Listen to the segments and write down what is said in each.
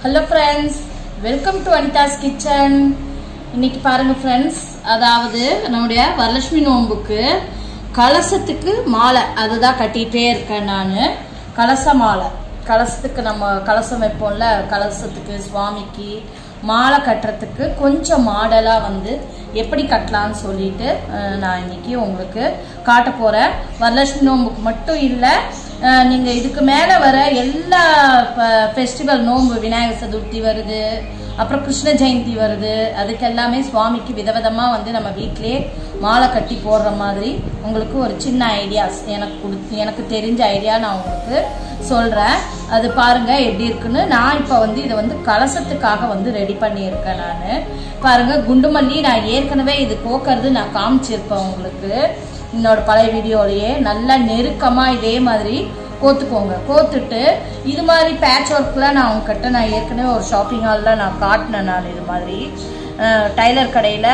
hello friends welcome to Anitha's kitchen இன்னைக்கு பாருங்க friends அதாவது நம்முடைய வரலட்சுமி நோன்புக்கு கலசத்துக்கு மாலை அதுதான் கட்டிகிட்டே இருக்கேன் நான் கலச மாலை கலசத்துக்கு நம்ம கலசம் வைப்போம்ல கலசத்துக்கு சுவாமிக்கு மாலை கட்டுறதுக்கு கொஞ்சம் மாடலாக வந்து எப்படி கட்டலாம்னு சொல்லிட்டு அஹ், நான் இன்னைக்கு உங்களுக்கு காட்ட போகிறேன் வரலட்சுமி நோம்புக்கு மட்டும் இல்லை நீங்கள் இதுக்கு மேலே வர எல்லா ஃபெஸ்டிவல் நோன்பு விநாயகர் சதுர்த்தி வருது அப்புறம் கிருஷ்ண ஜெயந்தி வருது அதுக்கு எல்லாமே சுவாமிக்கு விதவிதமாக வந்து நம்ம வீட்டிலேயே மாலை கட்டி போடுற மாதிரி உங்களுக்கு ஒரு சின்ன ஐடியாஸ் எனக்கு கொடுத்து எனக்கு தெரிஞ்ச ஐடியா நான் உங்களுக்கு சொல்கிறேன் அது பாருங்க எப்படி இருக்குன்னு நான் இப்போ வந்து இதை வந்து கலசத்துக்காக வந்து ரெடி பண்ணியிருக்கேன் நான் பாருங்க குண்டுமல்லி நான் ஏற்கனவே இது கோக்கறது நான் காமிச்சிருப்பேன் உங்களுக்கு என்னோட பழைய வீடியோலயே நல்லா நெருக்கமாக இதே மாதிரி கோத்துக்கோங்க கோத்துட்டு இது மாதிரி பேட்ச் ஒர்க்கில் நான் உங்ககிட்ட நான் ஏற்கனவே ஒரு ஷாப்பிங் ஹாலில் நான் காட்டினேன் நான் இது மாதிரி டைலர் கடையில்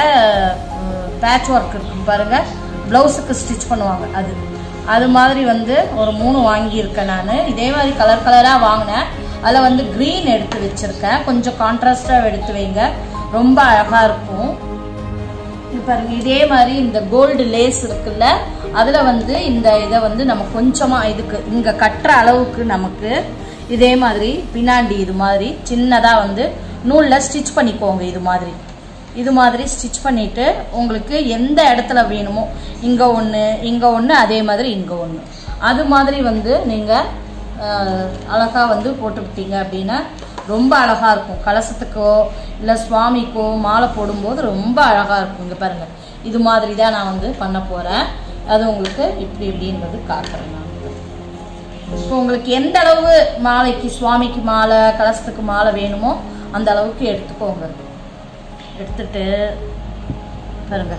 பேட்ச் ஒர்க் இருக்கு பாருங்க ப்ளவுஸுக்கு ஸ்டிச் பண்ணுவாங்க அது அது மாதிரி வந்து ஒரு மூணு வாங்கியிருக்கேன் நான் இதே மாதிரி கலர் கலராக வாங்கினேன் அதில் வந்து க்ரீன் எடுத்து வச்சுருக்கேன் கொஞ்சம் கான்ட்ராஸ்டாக எடுத்து வைங்க ரொம்ப அழகாக இருக்கும் இது பாருங்க இதே மாதிரி இந்த கோல்டு லேஸ் இருக்குல்ல அதுல வந்து இந்த இதை வந்து நம்ம கொஞ்சமா இதுக்கு இங்க கட்டுற அளவுக்கு நமக்கு இதே மாதிரி பின்னாடி இது மாதிரி சின்னதா வந்து நூல்ல ஸ்டிச் பண்ணிக்கோங்க இது மாதிரி இது மாதிரி ஸ்டிச் பண்ணிட்டு உங்களுக்கு எந்த இடத்துல வேணுமோ இங்க ஒன்று இங்க ஒன்று அதே மாதிரி இங்க ஒன்று அது மாதிரி வந்து நீங்க அஹ், அழகா வந்து போட்டுக்கிட்டீங்க அப்படின்னா ரொம்ப அழகா இருக்கும் கலசத்துக்கோ இல்லை சுவாமிக்கோ மாலை போடும்போது ரொம்ப அழகா இருக்கும் இங்க பாருங்க இது மாதிரி தான் நான் வந்து பண்ண போறேன் அது உங்களுக்கு இப்படி இப்படின்றது காட்டுறேன் நான் இப்போ உங்களுக்கு எந்த அளவு மாலைக்கு சுவாமிக்கு மாலை கலசத்துக்கு மாலை வேணுமோ அந்த அளவுக்கு எடுத்துக்கோங்க எடுத்துட்டு பாருங்க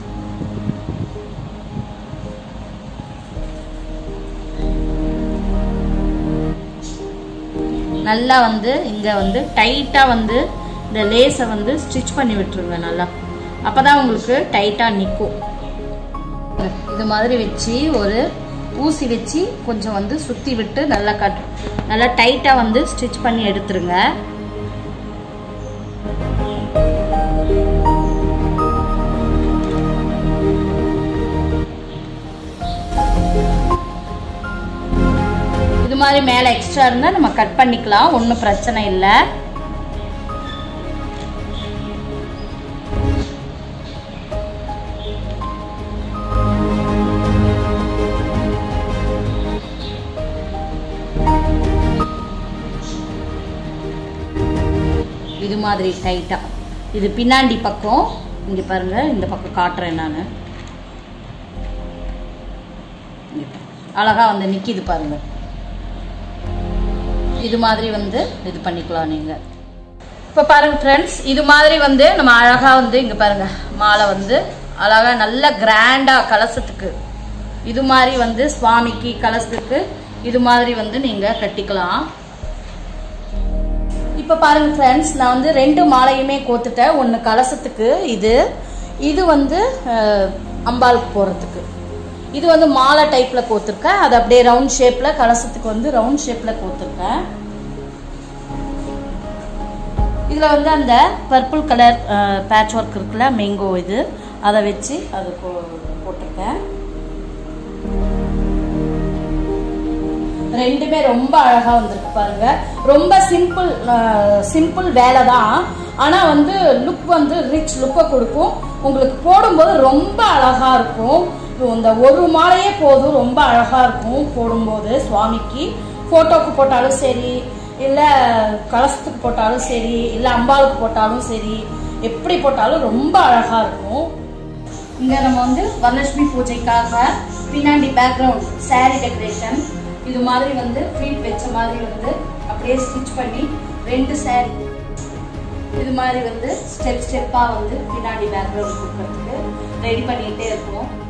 நல்லா வந்து இங்கே வந்து டைட்டாக வந்து இந்த லேஸை வந்து ஸ்டிச் பண்ணி விட்டுருங்க நல்லா அப்போ தான் உங்களுக்கு டைட்டாக நிற்கும் இது மாதிரி வச்சு ஒரு ஊசி வச்சு கொஞ்சம் வந்து சுற்றி விட்டு நல்லா கட் நல்லா டைட்டாக வந்து ஸ்டிச் பண்ணி எடுத்துருங்க இது மாதிரி மேலே எக்ஸ்ட்ரா இருந்தால் நம்ம கட் பண்ணிக்கலாம் ஒன்றும் பிரச்சனை இல்லை இது மாதிரி டைட்டாக இது பின்னாடி பக்கம் இங்கே பாருங்க இந்த பக்கம் காட்டுறேன் நான் அழகா வந்து நிற்கிது பாருங்க இது மாதிரி வந்து இது பண்ணிக்கலாம் நீங்கள் இப்போ பாருங்க ஃப்ரெண்ட்ஸ் இது மாதிரி வந்து நம்ம அழகாக வந்து இங்கே பாருங்க மாலை வந்து அழகாக நல்ல கிராண்டாக கலசத்துக்கு இது மாதிரி வந்து சுவாமிக்கு கலசத்துக்கு இது மாதிரி வந்து நீங்கள் கட்டிக்கலாம் இப்போ பாருங்க ஃப்ரெண்ட்ஸ் நான் வந்து ரெண்டு மாலையுமே கோத்துட்டேன் ஒன்று கலசத்துக்கு இது இது வந்து அஹ், அம்பாளுக்கு போகிறதுக்கு இது வந்து மாலை டைப்பில் கோத்துருக்கேன் அது அப்படியே ரவுண்ட் ஷேப்பில் கலசத்துக்கு வந்து ரவுண்ட் ஷேப்பில் கோத்துருக்கேன் இதில் வந்து அந்த பர்பிள் கலர் பேட்ச் ஒர்க் இருக்குல்ல மேங்கோ இது அதை வச்சு அது போ- போட்டிருக்கேன் ரெண்டுமே ரொம்ப அழகா வந்திருக்கு பாருங்க ரொம்ப சிம்பிள் சிம்பிள் வேலை தான் ஆனா வந்து லுக் வந்து ரிச் லுக்கை கொடுக்கும் உங்களுக்கு போடும்போது ரொம்ப அழகா இருக்கும் இந்த ஒரு மாலையே போதும் ரொம்ப அழகா இருக்கும் போடும்போது சுவாமிக்கு போட்டோக்கு போட்டாலும் சரி இல்ல கலசத்துக்கு போட்டாலும் சரி இல்ல அம்பாளுக்கு போட்டாலும் சரி எப்படி போட்டாலும் ரொம்ப அழகா இருக்கும் இங்க நம்ம வந்து வரலட்சுமி பூஜைக்காக பின்னாடி பேக்ரவுண்ட் saree டெக்கரேஷன் இது மாதிரி வந்து ஃபீட் வச்ச மாதிரி வந்து அப்படியே ஸ்டிச் பண்ணி ரெண்டு saree இது மாதிரி வந்து ஸ்டெப் ஸ்டெப்பா வந்து பின்னாடி பேக்ரவுண்ட் கொடுக்கறதுக்கு ரெடி பண்ணிட்டே இருக்கோம்